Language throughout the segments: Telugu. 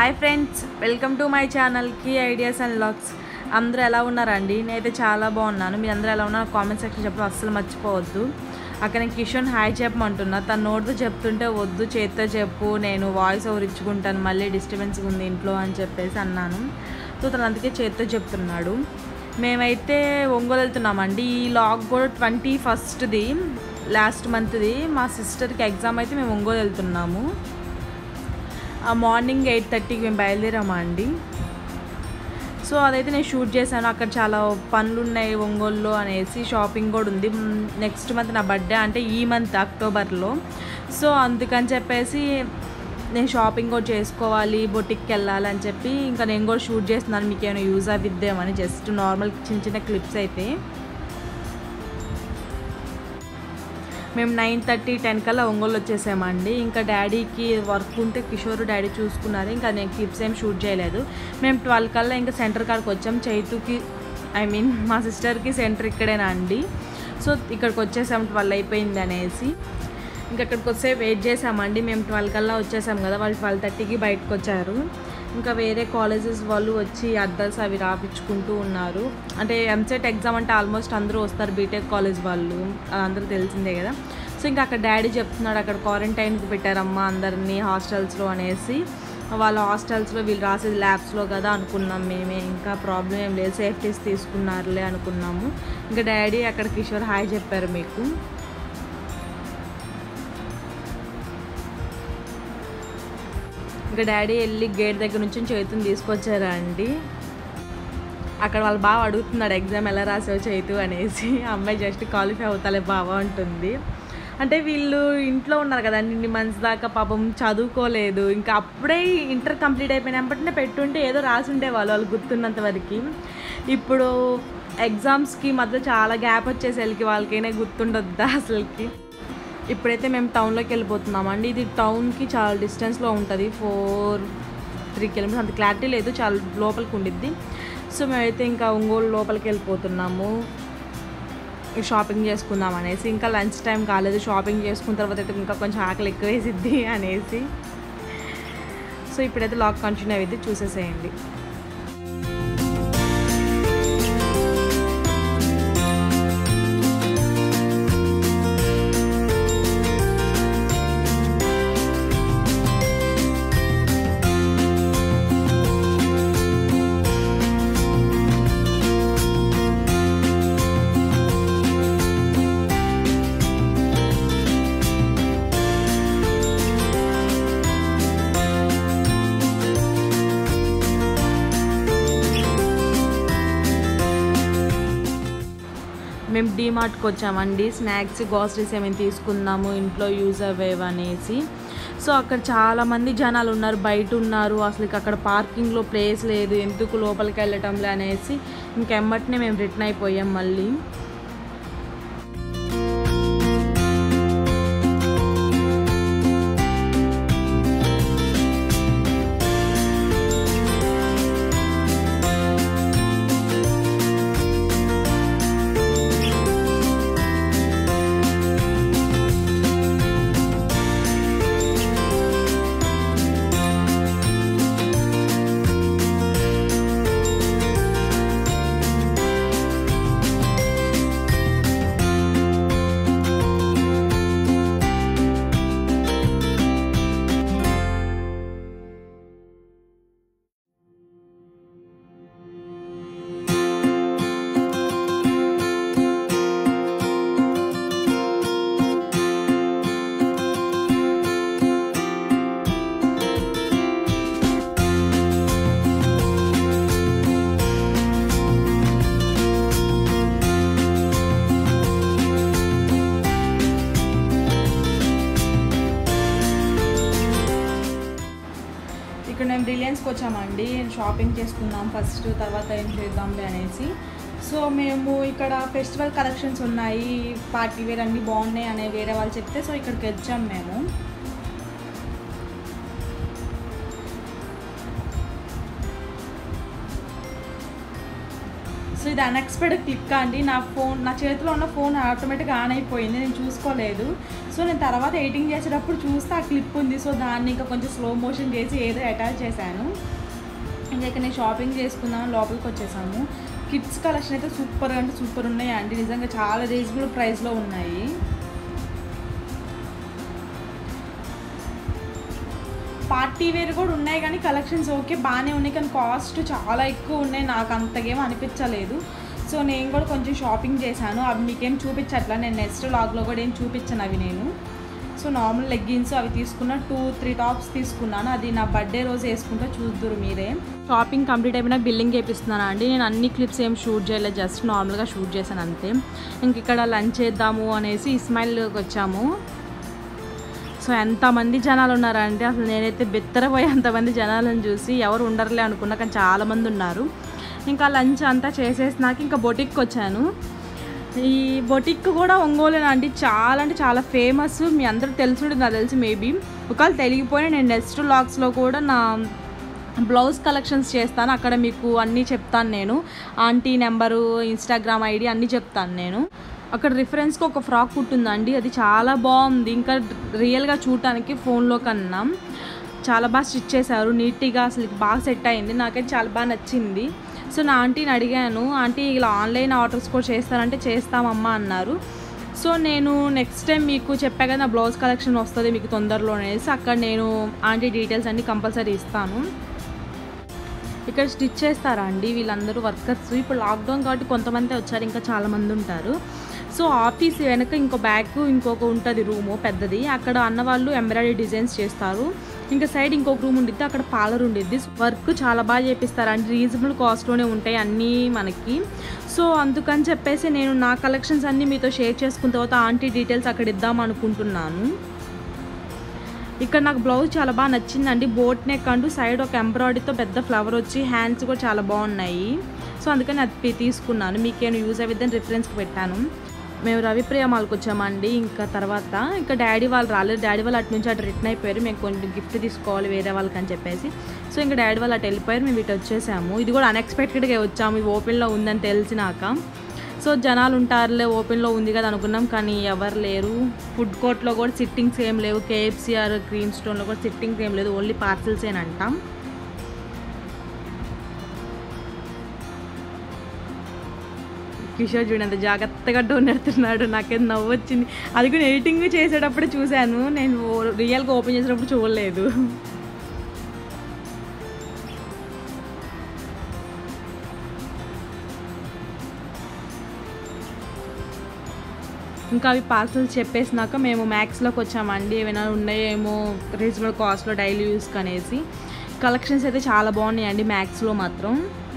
hi friends welcome to my channel key ideas and logs అందరూ ఎలా ఉన్నారండి నేనైతే చాలా బాగున్నాను మీరు అందరూ ఎలా ఉన్నారు కామెంట్ సెక్షన్ చెప్పడం అస్సలు మర్చిపోవద్దు అక్కడ నేను కిషోన్ హాయ్ చెప్పమంటున్నా తను నోటితో చెప్తుంటే వద్దు చేత్తో చెప్పు నేను వాయిస్ ఓవర్ ఇచ్చుకుంటాను మళ్ళీ డిస్టర్బెన్స్ ఉంది ఇంట్లో అని చెప్పేసి అన్నాను సో తను అందుకే చేత్తో చెప్తున్నాడు మేమైతే ఒంగోలు వెళ్తున్నామండి ఈ లాగ్ కూడా ట్వంటీ ఫస్ట్ది లాస్ట్ మంత్ది మా సిస్టర్కి ఎగ్జామ్ అయితే మేము ఒంగోలు వెళ్తున్నాము ఆ మార్నింగ్ ఎయిట్ థర్టీకి మేము బయలుదేరామా అండి సో అదైతే నేను షూట్ చేశాను అక్కడ చాలా పనులు ఉన్నాయి ఒంగోలులో అనేసి షాపింగ్ కూడా ఉంది నెక్స్ట్ మంత్ నా బర్త్డే అంటే ఈ మంత్ అక్టోబర్లో సో అందుకని చెప్పేసి నేను షాపింగ్ కూడా చేసుకోవాలి బొటిక్కి వెళ్ళాలి అని చెప్పి ఇంకా నేను కూడా షూట్ చేస్తున్నాను మీకు ఏమైనా యూజ్ అవ్విద్దామని జస్ట్ నార్మల్ చిన్న చిన్న క్లిప్స్ అయితే మేము నైన్ థర్టీ టెన్ కల్లా ఒంగోలు వచ్చేసామండి ఇంకా డాడీకి వర్క్ ఉంటే కిషోర్ డాడీ చూసుకున్నారు ఇంకా నేను క్లిప్స్ ఏం షూట్ చేయలేదు మేము ట్వెల్వ్ కల్లా ఇంకా సెంటర్ కాడికి వచ్చాం చైతుకి ఐ మీన్ మా సిస్టర్కి సెంటర్ ఇక్కడేనా అండి సో ఇక్కడికి వచ్చేసాం ట్వెల్వ్ అయిపోయింది అనేసి ఇంకా అక్కడికి వస్తే వెయిట్ చేసామండి మేము ట్వెల్వ్ కల్లా వచ్చేసాం కదా వాళ్ళు ట్వెల్వ్ థర్టీకి బయటకు వచ్చారు ఇంకా వేరే కాలేజెస్ వాళ్ళు వచ్చి అడ్రస్ అవి రాపించుకుంటూ ఉన్నారు అంటే ఎంసెట్ ఎగ్జామ్ అంటే ఆల్మోస్ట్ అందరూ వస్తారు బీటెక్ కాలేజ్ వాళ్ళు అందరూ తెలిసిందే కదా సో ఇంకా అక్కడ డాడీ చెప్తున్నాడు అక్కడ క్వారంటైన్కి పెట్టారమ్మా అందరినీ హాస్టల్స్లో అనేసి వాళ్ళ హాస్టల్స్లో వీళ్ళు రాసేది ల్యాబ్స్లో కదా అనుకున్నాం మేమే ఇంకా ప్రాబ్లం ఏం లేదు సేఫ్టీస్ తీసుకున్నారులే అనుకున్నాము ఇంకా డాడీ అక్కడ కిషోర్ హాయ్ చెప్పారు మీకు ఇంకా డాడీ వెళ్ళి గేట్ దగ్గర నుంచి చేతుని తీసుకొచ్చారా అండి అక్కడ వాళ్ళు బాగా అడుగుతున్నాడు ఎగ్జామ్ ఎలా రాసావు చేతు అనేసి అమ్మాయి జస్ట్ క్వాలిఫై అవుతాలే బావా ఉంటుంది అంటే వీళ్ళు ఇంట్లో ఉన్నారు కదా ఇన్ని మంత్స్ దాకా పాపం చదువుకోలేదు ఇంకా అప్పుడే ఇంటర్ కంప్లీట్ అయిపోయిన వెంటనే పెట్టుంటే ఏదో రాసి ఉండేవాళ్ళు వాళ్ళు గుర్తున్నంత వరకు ఇప్పుడు ఎగ్జామ్స్కి మధ్య చాలా గ్యాప్ వచ్చేసి వాళ్ళకి వాళ్ళకైనా గుర్తుండొద్దా అసలుకి ఇప్పుడైతే మేము టౌన్లోకి వెళ్ళిపోతున్నాం అండి ఇది టౌన్కి చాలా డిస్టెన్స్లో ఉంటుంది ఫోర్ త్రీ కిలోమీటర్స్ అంత క్లారిటీ లేదు చాలా లోపలికి ఉండిద్ది సో మేమైతే ఇంకా ఒంగోలు లోపలికి వెళ్ళిపోతున్నాము షాపింగ్ చేసుకుందాం అనేసి ఇంకా లంచ్ టైం కాలేదు షాపింగ్ చేసుకున్న తర్వాత అయితే ఇంకా కొంచెం ఆకలి ఎక్కువ వేసిద్ది అనేసి సో ఇప్పుడైతే లాక్ కంటిన్యూ అయ్యిద్ది చూసేసేయండి మేము డీమార్ట్కి వచ్చామండి స్నాక్స్ గ్రాసరీస్ ఏమైనా తీసుకుందాము ఇంట్లో యూజ్ అవ్వేవి అనేసి సో అక్కడ చాలామంది జనాలు ఉన్నారు బయట ఉన్నారు అసలు అక్కడ పార్కింగ్లో ప్లేస్ లేదు ఎందుకు లోపలికి వెళ్ళటంలే అనేసి ఇంకెమ్మటినే మేము రిటర్న్ అయిపోయాం మళ్ళీ ఇక్కడ మేము రిలయన్స్కి వచ్చామండి షాపింగ్ చేసుకుందాం ఫస్ట్ తర్వాత ఏం చేద్దాంలే అనేసి సో మేము ఇక్కడ ఫెస్టివల్ కలెక్షన్స్ ఉన్నాయి పార్టీ వేర్ అన్నీ బాగున్నాయి అనే వేరే వాళ్ళు చెప్తే సో ఇక్కడికి వచ్చాం మేము సో ఇది అన్ఎక్స్పెక్టెడ్ క్లిక్ అండి నా ఫోన్ నా చేతిలో ఉన్న ఫోన్ ఆటోమేటిక్గా ఆన్ అయిపోయింది నేను చూసుకోలేదు సో నేను తర్వాత ఎడిటింగ్ చేసేటప్పుడు చూస్తే ఆ క్లిప్ ఉంది సో దాన్ని ఇంకా కొంచెం స్లో మోషన్ చేసి ఏదో అటాచ్ చేశాను ఇంకా ఇక్కడ నేను షాపింగ్ చేసుకుందాం లోపలికి వచ్చేసాము కిడ్స్ కలెక్షన్ అయితే సూపర్ అంటే సూపర్ ఉన్నాయి అండి నిజంగా చాలా రీజనబుల్ ప్రైస్లో ఉన్నాయి పార్టీ వేర్ కూడా ఉన్నాయి కానీ కలెక్షన్స్ ఓకే బాగానే ఉన్నాయి కానీ కాస్ట్ చాలా ఎక్కువ ఉన్నాయి నాకు అంతగేం అనిపించలేదు సో నేను కూడా కొంచెం షాపింగ్ చేశాను అవి మీకేం చూపించట్లా నేను నెక్స్ట్ లాగ్లో కూడా ఏం చూపించాను అవి నేను సో నార్మల్ లెగ్గిన్స్ అవి తీసుకున్న టూ త్రీ టాప్స్ తీసుకున్నాను అది నా బర్త్డే రోజు వేసుకుంటే చూద్దరు మీరే షాపింగ్ కంప్లీట్ అయిపోయినా బిల్లింగ్ చేపిస్తున్నాను అండి నేను అన్ని క్లిప్స్ ఏం షూట్ చేయలేదు జస్ట్ నార్మల్గా షూట్ చేశాను అంతే ఇంక ఇక్కడ లంచ్ చేద్దాము అనేసి ఇస్మాయిల్కి వచ్చాము సో ఎంతమంది జనాలు ఉన్నారంటే అసలు నేనైతే బెత్తరపోయి అంతమంది జనాలను చూసి ఎవరు ఉండరులే అనుకున్నా కానీ చాలామంది ఉన్నారు ఇంకా లంచ్ అంతా చేసేసినాక ఇంకా బొటిక్కి వచ్చాను ఈ బొటిక్ కూడా ఒంగోలేనా అండి చాలా అంటే చాలా ఫేమస్ మీ అందరూ తెలిసి ఉంటుంది నాకు తెలిసి మేబీ ఒకవేళ తెలియపోయినా నేను నెక్స్ట్ లాగ్స్లో కూడా నా బ్లౌజ్ కలెక్షన్స్ చేస్తాను అక్కడ మీకు అన్నీ చెప్తాను నేను ఆంటీ నెంబరు ఇన్స్టాగ్రామ్ ఐడి అన్నీ చెప్తాను నేను అక్కడ రిఫరెన్స్కి ఒక ఫ్రాక్ కుట్టుందండి అది చాలా బాగుంది ఇంకా రియల్గా చూడటానికి ఫోన్లో కన్నా చాలా బాగా స్టిచ్ చేశారు నీట్గా అసలు బాగా సెట్ అయింది నాకైతే చాలా బాగా నచ్చింది సో నా ఆంటీని అడిగాను ఆంటీ ఇలా ఆన్లైన్ ఆర్డర్స్ కూడా చేస్తారంటే చేస్తామమ్మా అన్నారు సో నేను నెక్స్ట్ టైం మీకు చెప్పా కదా నా బ్లౌజ్ కలెక్షన్ వస్తుంది మీకు తొందరలో అనేసి అక్కడ నేను ఆంటీ డీటెయిల్స్ అన్నీ కంపల్సరీ ఇస్తాను ఇక్కడ స్టిచ్ చేస్తారా అండి వీళ్ళందరూ వర్కర్స్ ఇప్పుడు లాక్డౌన్ కాబట్టి కొంతమంది వచ్చారు ఇంకా చాలామంది ఉంటారు సో ఆఫీస్ వెనక ఇంకో బ్యాగ్ ఇంకొక ఉంటుంది రూము పెద్దది అక్కడ అన్న వాళ్ళు ఎంబ్రాయిడరీ డిజైన్స్ చేస్తారు ఇంకా సైడ్ ఇంకొక రూమ్ ఉండిద్ది అక్కడ పార్లర్ ఉండిద్ది వర్క్ చాలా బాగా చేపిస్తారు అంటే రీజనబుల్ కాస్ట్లోనే ఉంటాయి అన్నీ మనకి సో అందుకని చెప్పేసి నేను నా కలెక్షన్స్ అన్నీ మీతో షేర్ చేసుకున్న తర్వాత ఆంటీ డీటెయిల్స్ అక్కడ ఇద్దాం అనుకుంటున్నాను ఇక్కడ నాకు బ్లౌజ్ చాలా బాగా నచ్చిందండి బోట్ నెక్ అంటూ సైడ్ ఒక ఎంబ్రాయిడరీతో పెద్ద ఫ్లవర్ వచ్చి హ్యాండ్స్ కూడా చాలా బాగున్నాయి సో అందుకని అది తీసుకున్నాను మీకేమైనా యూజ్ అయ్యిద్దని రిఫరెన్స్కి పెట్టాను మేము రవిప్రియ మాల్కి వచ్చామండి ఇంకా తర్వాత ఇంకా డాడీ వాళ్ళు రాలేదు డాడీ వాళ్ళు అటు నుంచి అటు రిటర్న్ అయిపోయారు మేము కొంచెం గిఫ్ట్ తీసుకోవాలి వేరే వాళ్ళకి అని చెప్పేసి సో ఇంకా డాడీ వాళ్ళు అటు వెళ్ళిపోయారు మేము ఇటు వచ్చేసాము ఇది కూడా అన్ఎక్స్పెక్టెడ్గా వచ్చాము ఇది ఓపెన్లో ఉందని తెలిసినాక సో జనాలు ఉంటారులే ఓపెన్లో ఉంది కదా అనుకున్నాం కానీ ఎవరు లేరు ఫుడ్ కోర్ట్లో కూడా సిట్టింగ్స్ ఏం లేవు కేఎఫ్సీ ఆర్ గ్రీన్ స్టోన్లో కూడా సిట్టింగ్స్ ఏం లేదు ఓన్లీ పార్సిల్సేనంటాం కిషోర్ చూడండి అంత జాగ్రత్తగా డోర్ నెడుతున్నాడు నాకేం నవ్వు వచ్చింది అది కూడా ఎడిటింగ్ చేసేటప్పుడు చూశాను నేను రియల్గా ఓపెన్ చేసేటప్పుడు చూడలేదు ఇంకా అవి పార్సల్స్ చెప్పేసినాక మేము మ్యాక్స్లోకి వచ్చామండి ఏమైనా ఉన్నాయేమో రీజనబుల్ కాస్ట్లో డైలీ యూస్కి అనేసి కలెక్షన్స్ అయితే చాలా బాగున్నాయండి మ్యాక్స్లో మాత్రం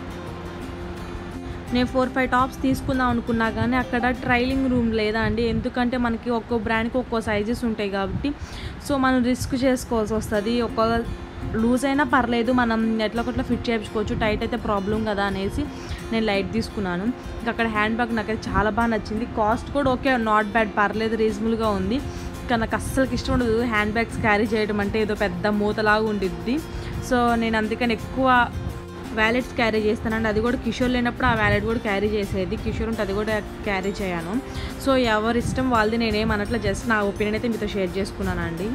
నేను ఫోర్ ఫైవ్ టాప్స్ తీసుకుందాం అనుకున్నా కానీ అక్కడ ట్రైలింగ్ రూమ్ లేదా అండి ఎందుకంటే మనకి ఒక్కో బ్రాండ్కి ఒక్కో సైజెస్ ఉంటాయి కాబట్టి సో మనం రిస్క్ చేసుకోవాల్సి వస్తుంది ఒక లూజ్ అయినా పర్లేదు మనం ఎట్లా ఒకట్లా ఫిట్ చేయించుకోవచ్చు టైట్ అయితే ప్రాబ్లం కదా అనేసి నేను లైట్ తీసుకున్నాను ఇంకా అక్కడ హ్యాండ్ బ్యాగ్ నాకైతే చాలా బాగా నచ్చింది కాస్ట్ కూడా ఓకే నాట్ బ్యాడ్ పర్లేదు రీజనబుల్గా ఉంది కానీ నాకు అస్సలకి ఇష్టం ఉండదు హ్యాండ్ బ్యాగ్స్ క్యారీ చేయడం అంటే ఏదో పెద్ద మూతలాగా ఉండిద్ది సో నేను అందుకని ఎక్కువ వ్యాలెట్స్ క్యారీ చేస్తానండి అది కూడా కిషోర్ లేనప్పుడు ఆ వ్యాలెట్ కూడా క్యారీ చేసేది కిషోర్ ఉంటే అది కూడా క్యారీ చేయను సో ఎవరి ఇష్టం వాళ్ళది నేనేం అనట్లా జస్ట్ నా ఒపీనియన్ అయితే మీతో షేర్ చేసుకున్నానండి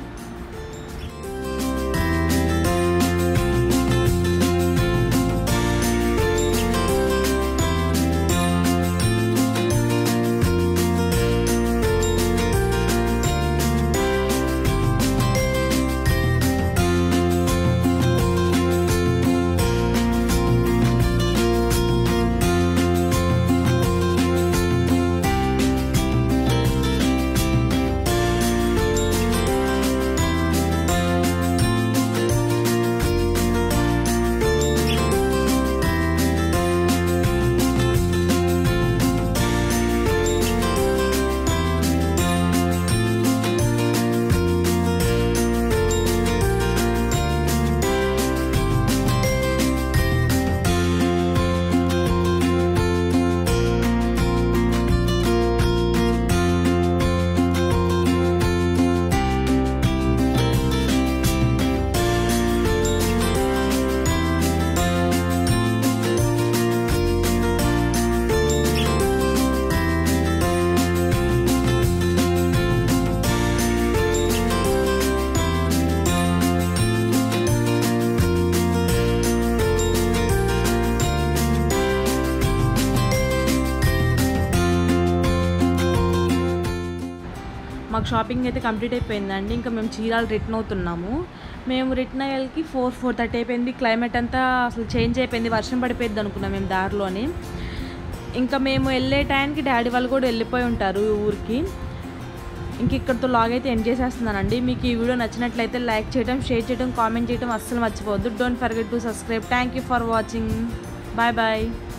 మాకు షాపింగ్ అయితే కంప్లీట్ అయిపోయిందండి ఇంకా మేము చీరాలు రిటర్న్ అవుతున్నాము మేము రిటర్న్ అయ్యేకి ఫోర్ ఫోర్ థర్టీ అయిపోయింది క్లైమేట్ అంతా అసలు చేంజ్ అయిపోయింది వర్షం పడిపోయింది అనుకున్నాం మేము దారిలోని ఇంకా మేము వెళ్ళే టైంకి డాడీ వాళ్ళు కూడా వెళ్ళిపోయి ఉంటారు ఊరికి ఇంక ఇక్కడితో లాగ్ అయితే ఎండ్ చేసేస్తున్నానండి మీకు ఈ వీడియో నచ్చినట్లయితే లైక్ చేయడం షేర్ చేయడం కామెంట్ చేయడం అస్సలు మర్చిపోవద్దు don't forget to subscribe thank you for watching bye bye